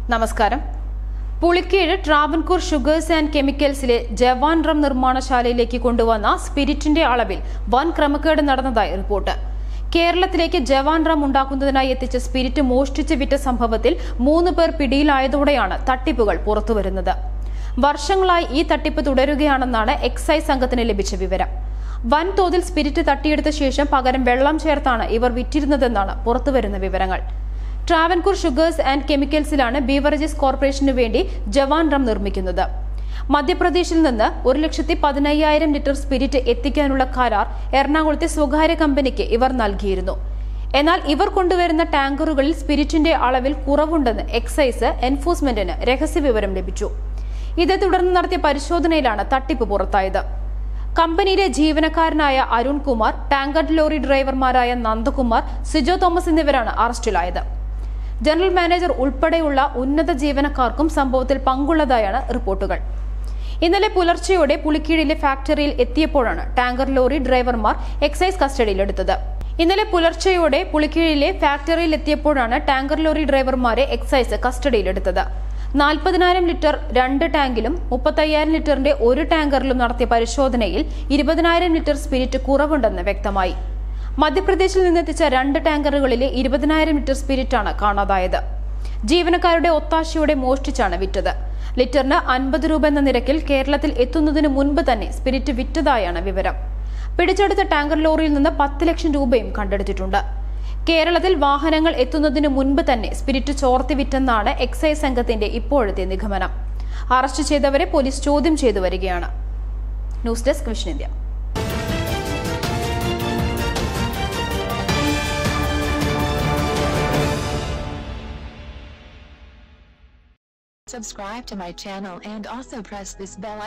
നമസ്കാരം Pulikeezh Travancore sugars and കെമിക്കൽസിലെ Jawan rum നിർമ്മാണശാലയിലേക്ക് കൊണ്ടുവന്ന സ്പിരിറ്റിന്റെ അളവിൽ വൻ ക്രമക്കേട് നടന്നതായി റിപ്പോർട്ട് കേരളത്തിലേക്ക് ജവാൻ റം ഉണ്ടാക്കുന്നതിനായി എത്തിച്ച സ്പിരിറ്റ് മോഷ്ടിച്ച് വിറ്റ സംഭവത്തിൽ മൂന്ന് പേർ പിടിയിലായതോടെയാണ് തട്ടിപ്പുകൾ പുറത്തുവരുന്നത് വർഷങ്ങളായി ഈ തട്ടിപ്പ് തുടരുകയാണെന്നാണ് എക്സൈസ് സംഘത്തിന് ലഭിച്ച വിവരം വൻതോതിൽ സ്പിരിറ്റ് തട്ടിയെടുത്ത ശേഷം പകരം വെള്ളം ചേർത്താണ് ഇവർ വിറ്റിരുന്നതെന്നാണ് പുറത്തുവരുന്ന വിവരങ്ങൾ ട്രാവൻകൂർ ഷുഗേഴ്സ് ആൻഡ് കെമിക്കൽസിലാണ് ബീവറേജസ് കോർപ്പറേഷനു വേണ്ടി ജവാൻ റം നിർമ്മിക്കുന്നത് മധ്യപ്രദേശിൽ നിന്ന് ഒരു ലക്ഷത്തി പതിനയ്യായിരം ലിറ്റർ സ്പിരിറ്റ് എത്തിക്കാനുള്ള കരാർ എറണാകുളത്തെ സ്വകാര്യ കമ്പനിക്ക് ഇവർ നൽകിയിരുന്നു എന്നാൽ ഇവർ കൊണ്ടുവരുന്ന ടാങ്കറുകളിൽ സ്പിരിറ്റിന്റെ അളവിൽ കുറവുണ്ടെന്ന് എക്സൈസ് എൻഫോഴ്സ്മെന്റിന് രഹസ്യവിവരം ലഭിച്ചു ഇതേ തുടർന്ന് നടത്തിയ പരിശോധനയിലാണ് തട്ടിപ്പ് പുറത്തായത് കമ്പനിയിലെ ജീവനക്കാരനായ അരുൺ കുമാർ ടാങ്കർ ലോറി ഡ്രൈവർമാരായ നന്ദകുമാർ സിജോ തോമസ് എന്നിവരാണ് അറസ്റ്റിലായത് ജനറൽ മാനേജർ ഉൾപ്പെടെയുള്ള ഉന്നത ജീവനക്കാർക്കും സംഭവത്തിൽ പങ്കുള്ളതായാണ് റിപ്പോർട്ടുകൾ ഇന്നലെ പുലർച്ചെയോടെ പുളിക്കീഴിലെ ഫാക്ടറിയിൽ എത്തിയപ്പോഴാണ് ടാങ്കർ ലോറി ഡ്രൈവർമാർ എക്സൈസ് കസ്റ്റഡിയിലെടുത്തത് ഇന്നലെ പുലർച്ചെയോടെ പുളിക്കീഴിലെ ഫാക്ടറിയിൽ എത്തിയപ്പോഴാണ് ടാങ്കർ ലോറി ഡ്രൈവർമാരെ എക്സൈസ് കസ്റ്റഡിയിലെടുത്തത് നാൽപ്പതിനായിരം ലിറ്റർ രണ്ട് ടാങ്കിലും മുപ്പത്തയ്യായിരം ലിറ്ററിന്റെ ഒരു ടാങ്കറിലും നടത്തിയ പരിശോധനയിൽ ഇരുപതിനായിരം ലിറ്റർ സ്പിരിറ്റ് കുറവുണ്ടെന്ന് വ്യക്തമായി മധ്യപ്രദേശിൽ നിന്നെത്തിച്ച രണ്ട് ടാങ്കറുകളിലെ ഇരുപതിനായിരം ലിറ്റർ സ്പിരിറ്റാണ് കാണാതായത് ജീവനക്കാരുടെ ഒത്താശയോടെ മോഷ്ടിച്ചാണ് വിറ്റത് ലിറ്ററിന് അൻപത് രൂപ എന്ന നിരക്കിൽ കേരളത്തിൽ എത്തുന്നതിന് മുൻപ് തന്നെ സ്പിരിറ്റ് വിറ്റതായാണ് വിവരം പിടിച്ചെടുത്ത ടാങ്കർ ലോറിയിൽ നിന്ന് പത്ത് ലക്ഷം രൂപയും കണ്ടെടുത്തിട്ടുണ്ട് കേരളത്തിൽ വാഹനങ്ങൾ എത്തുന്നതിന് മുൻപ് തന്നെ സ്പിരിറ്റ് ചോർത്തി വിറ്റെന്നാണ് എക്സൈസ് സംഘത്തിന്റെ ഇപ്പോഴത്തെ നിഗമനം അറസ്റ്റ് ചെയ്തവരെ പോലീസ് ചോദ്യം ചെയ്തു വരികയാണ് news desk vision India Subscribe to my channel and also press this bell